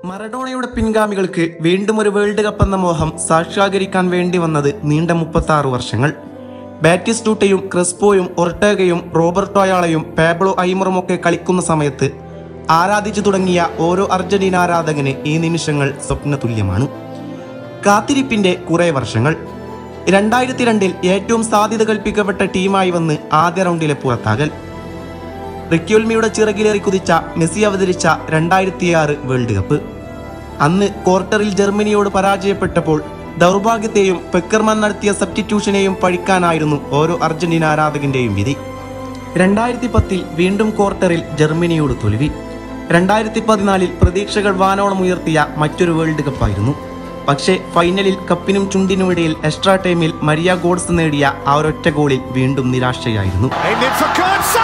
മറഡോണയുടെ പിൻഗാമികൾക്ക് വീണ്ടും ഒരു world cup എന്ന മോഹം സാക്ഷാത്കരിക്കാൻ വേണ്ടി വന്നത് നീണ്ട മുപ്പത്തി ആറ് വർഷങ്ങൾ ബാറ്റിസ്റ്റൂട്ടയും ക്രിസ്പോയും ഒർട്ടേഗയും റോബർട്ടോയാളയും പാബ്ലോ ഐമറുമൊക്കെ കളിക്കുന്ന സമയത്ത് ആരാധിച്ചു തുടങ്ങിയ ഓരോ അർജന്റീന ആരാധകന് ഈ നിമിഷങ്ങൾ സ്വപ്നതുല്യമാണ് കാത്തിരിപ്പിന്റെ കുറെ വർഷങ്ങൾ രണ്ടായിരത്തി രണ്ടിൽ ഏറ്റവും സാധ്യത കൽപ്പിക്കപ്പെട്ട ടീമായി വന്ന് ആദ്യ റൗണ്ടിലെ പുറത്താകൽ റിക്യുൽമിയുടെ ചിറകിലേറി കുതിച്ച മെസ്സി അവതരിച്ച രണ്ടായിരത്തിയാറ് വേൾഡ് കപ്പ് അന്ന് ക്വാർട്ടറിൽ ജർമ്മനിയോട് പരാജയപ്പെട്ടപ്പോൾ ദൗർഭാഗ്യത്തെയും പെക്കർമാൻ നടത്തിയ സബ്സ്റ്റിറ്റ്യൂഷനെയും പഴിക്കാനായിരുന്നു ഓരോ അർജന്റീന ആരാധകന്റെയും വിധി രണ്ടായിരത്തി പത്തിൽ വീണ്ടും ക്വാർട്ടറിൽ ജർമ്മനിയോട് തോൽവി രണ്ടായിരത്തി പതിനാലിൽ പ്രതീക്ഷകൾ വാനോളം ഉയർത്തിയ മറ്റൊരു വേൾഡ് കപ്പായിരുന്നു പക്ഷേ ഫൈനലിൽ കപ്പിനും ചുണ്ടിനുമിടയിൽ എക്സ്ട്രാ ടൈമിൽ മരിയ ഗോഡ്സ് നേടിയ ആ ഒരൊറ്റ ഗോളിൽ വീണ്ടും നിരാശയായിരുന്നു Aimed in for Kurtza!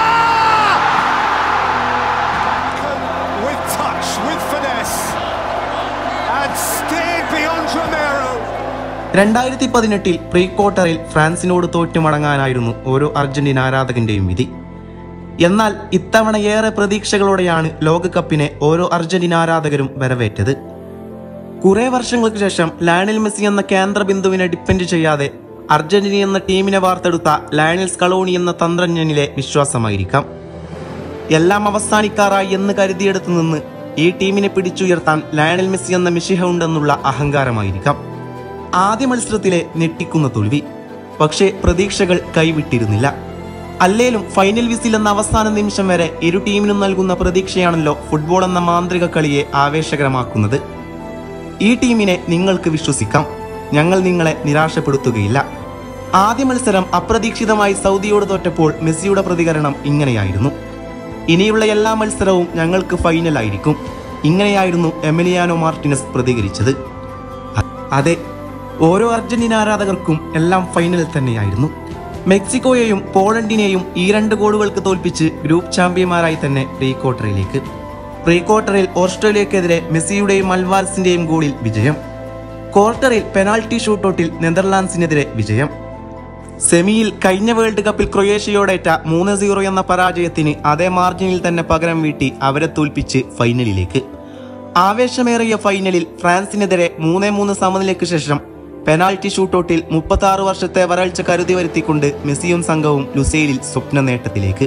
With touch, with finesse, and steered beyond Romero. രണ്ടായിരത്തി പതിനെട്ടിൽ പ്രീ ക്വാർട്ടറിൽ ഫ്രാൻസിനോട് തോറ്റു മടങ്ങാനായിരുന്നു ഓരോ അർജന്റീന ആരാധകന്റെയും വിധി എന്നാൽ ഇത്തവണ ഏറെ പ്രതീക്ഷകളോടെയാണ് ലോകകപ്പിനെ ഓരോ അർജന്റീന ആരാധകരും വരവേറ്റത് കുറെ വർഷങ്ങൾക്ക് ശേഷം ലയണൽ മെസ്സി എന്ന കേന്ദ്ര ബിന്ദുവിനെ ഡിപ്പെൻഡ് ചെയ്യാതെ അർജന്റീന എന്ന ടീമിനെ വാർത്തെടുത്ത ലയണൽ സ്കളോണി എന്ന തന്ത്രജ്ഞനിലെ വിശ്വാസമായിരിക്കാം എല്ലാം അവസാനിക്കാറായി എന്ന് കരുതിയെടുത്തു നിന്ന് ഈ ടീമിനെ പിടിച്ചുയർത്താൻ ലയണൽ മെസ്സി എന്ന മിഷിഹ ഉണ്ടെന്നുള്ള അഹങ്കാരമായിരിക്കാം ആദ്യ മത്സരത്തിലെ ഞെട്ടിക്കുന്ന തോൽവി പക്ഷേ പ്രതീക്ഷകൾ കൈവിട്ടിരുന്നില്ല അല്ലേലും ഫൈനൽ വിസിൽ എന്ന അവസാന നിമിഷം വരെ ഇരു ടീമിനും നൽകുന്ന പ്രതീക്ഷയാണല്ലോ ഫുട്ബോൾ എന്ന മാന്ത്രിക കളിയെ ആവേശകരമാക്കുന്നത് ഈ ടീമിനെ നിങ്ങൾക്ക് വിശ്വസിക്കാം ഞങ്ങൾ നിങ്ങളെ നിരാശപ്പെടുത്തുകയില്ല ആദ്യ മത്സരം അപ്രതീക്ഷിതമായി സൗദിയോട് തോറ്റപ്പോൾ മെസ്സിയുടെ പ്രതികരണം ഇങ്ങനെയായിരുന്നു ഇനിയുള്ള എല്ലാ മത്സരവും ഞങ്ങൾക്ക് ഫൈനലായിരിക്കും ഇങ്ങനെയായിരുന്നു എമിലിയാനോ മാർട്ടിനസ് പ്രതികരിച്ചത് അ- അതെ ഓരോ അർജന്റീന ആരാധകർക്കും എല്ലാം ഫൈനൽ തന്നെയായിരുന്നു മെക്സിക്കോയെയും പോളണ്ടിനെയും ഈ രണ്ട് ഗോളുകൾക്ക് തോൽപ്പിച്ച് ഗ്രൂപ്പ് ചാമ്പ്യന്മാരായി തന്നെ പ്രീ ക്വാർട്ടറിലേക്ക് പ്രീ ക്വാർട്ടറിൽ ഓസ്ട്രേലിയക്കെതിരെ മെസ്സിയുടെയും അൽവാർസിന്റെയും ഗോളിൽ വിജയം ക്വാർട്ടറിൽ പെനാൽറ്റി ഷൂട്ടൌട്ടിൽ നെതർലാൻഡ്സിനെതിരെ വിജയം സെമിയിൽ കഴിഞ്ഞ വേൾഡ് കപ്പിൽ ക്രൊയേഷ്യയോടേറ്റ മൂന്ന് സീറോ എന്ന പരാജയത്തിന് അതേ മാർജിനിൽ തന്നെ പകരം വീട്ടി അവരെ തോൽപ്പിച്ച് ഫൈനലിലേക്ക് ആവേശമേറിയ ഫൈനലിൽ ഫ്രാൻസിനെതിരെ മൂന്നേ മൂന്ന് സമനിലയ്ക്ക് ശേഷം പെനാൽറ്റി ഷൂട്ടൌട്ടിൽ മുപ്പത്തി ആറ് വർഷത്തെ വരൾച്ച കരുതി വരുത്തിക്കൊണ്ട് മെസ്സിയും സംഘവും ലുസൈലിൽ സ്വപ്ന നേട്ടത്തിലേക്ക്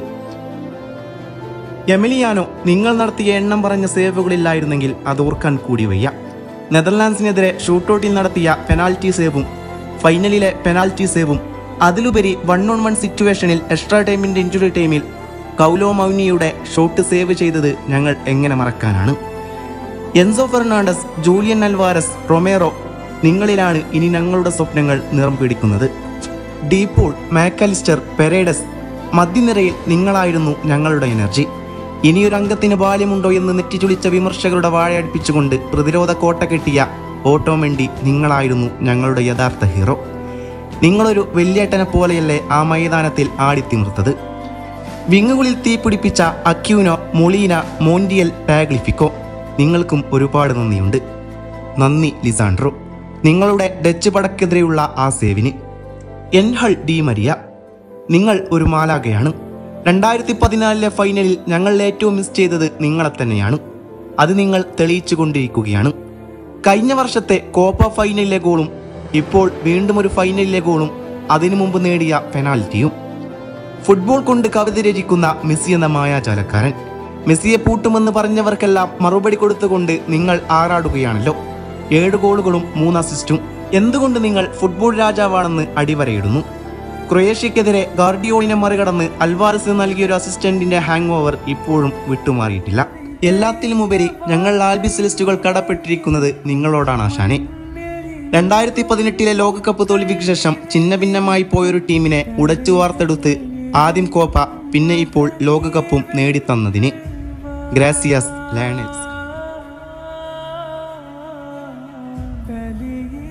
എമിലിയാനോ നിങ്ങൾ നടത്തിയ എണ്ണം പറഞ്ഞ സേവുകളില്ലായിരുന്നെങ്കിൽ അത് ഓർക്കാൻ കൂടി വയ്യ നെതർലാൻഡ്സിനെതിരെ ഷൂട്ടൌട്ടിൽ നടത്തിയ പെനാൽറ്റി സേവും ഫൈനലിലെ പെനാൽറ്റി സേവും അതിലുപരി വൺ ഓൺ വൺ സിറ്റുവേഷനിൽ എക്സ്ട്രാ ടൈമിന്റെ ഇഞ്ചുറി ടൈമിൽ കൗലോ മൗനിയുടെ ഷോട്ട് സേവ് ചെയ്തത് ഞങ്ങൾ എങ്ങനെ മറക്കാനാണ് Enzo Fernandez Julian Alvarez Romero നിങ്ങളിലാണ് ഇനി ഞങ്ങളുടെ സ്വപ്നങ്ങൾ നിറം പിടിക്കുന്നത് ഡീപോൾ മാക്കലിസ്റ്റർ പെരേഡസ് മധ്യനിരയിൽ നിങ്ങളായിരുന്നു ഞങ്ങളുടെ എനർജി ഇനിയൊരു അംഗത്തിന് ബാല്യമുണ്ടോ എന്ന് നെറ്റിച്ചുളിച്ച വിമർശകരുടെ വാഴയടിപ്പിച്ചുകൊണ്ട് പ്രതിരോധ കോട്ട കെട്ടിയ ഓട്ടോമെണ്ടി നിങ്ങളായിരുന്നു ഞങ്ങളുടെ യഥാർത്ഥ ഹീറോ നിങ്ങളൊരു വലിയേട്ടനെ പോലെയല്ലേ ആ മൈതാനത്തിൽ ആടിത്തിമിർത്തത് വിങ്ങുകളിൽ തീ പിടിപ്പിച്ച അക്യൂനോ മൊളീന മോന്റിയൽ ടാഗ്ലിഫിക്കോ നിങ്ങൾക്കും ഒരുപാട് നന്ദിയുണ്ട് നന്ദി ലിസാൻഡ്രോ നിങ്ങളുടെ ഡച്ച് പടക്കെതിരെയുള്ള ആ സേവിന് എൻഹൾ ഡി മരിയ നിങ്ങൾ ഒരു മാലാകയാണ് രണ്ടായിരത്തി പതിനാലിലെ ഫൈനലിൽ ഞങ്ങൾ ഏറ്റവും മിസ് ചെയ്തത് നിങ്ങളെ തന്നെയാണ് അത് നിങ്ങൾ തെളിയിച്ചു കൊണ്ടിരിക്കുകയാണ് കഴിഞ്ഞ വർഷത്തെ കോപ്പ ഫൈനലിലെ ഗോളും ഇപ്പോൾ വീണ്ടും ഒരു ഫൈനലിലെ ഗോളും അതിനു മുമ്പ് നേടിയ പെനാൽറ്റിയും ഫുട്ബോൾ കൊണ്ട് കവിത രചിക്കുന്ന മെസ്സി എന്ന മായാജാലക്കാരൻ മെസ്സിയെ പൂട്ടുമെന്ന് പറഞ്ഞവർക്കെല്ലാം മറുപടി കൊടുത്തുകൊണ്ട് നിങ്ങൾ ആറാടുകയാണല്ലോ ഏഴ് ഗോളുകളും മൂന്ന് അസിസ്റ്റും എന്തുകൊണ്ട് നിങ്ങൾ ഫുട്ബോൾ രാജാവാണെന്ന് അടിവരയിടുന്നു ക്രൊയേഷ്യക്കെതിരെ ഗാർഡിയോളിനെ മറികടന്ന് അൽവാരസ് നൽകിയ ഒരു അസിസ്റ്റന്റിന്റെ ഹാങ് ഓവർ ഇപ്പോഴും വിട്ടുമാറിയിട്ടില്ല എല്ലാത്തിലുമുപരി ഞങ്ങൾ ആൽബി സെലിസ്റ്റുകൾ കടപ്പെട്ടിരിക്കുന്നത് നിങ്ങളോടാണ് ആശാനെ രണ്ടായിരത്തി പതിനെട്ടിലെ ലോകകപ്പ് തോൽവിക്ക് ശേഷം ചിന്ന ഭിന്നമായി പോയൊരു ടീമിനെ ഉടച്ചു വാർത്തെടുത്ത് ആദ്യം കോപ്പ പിന്നെ ഇപ്പോൾ ലോകകപ്പും നേടിത്തന്നതിന് ഗ്രാസിയാസ് ലയണൽസ്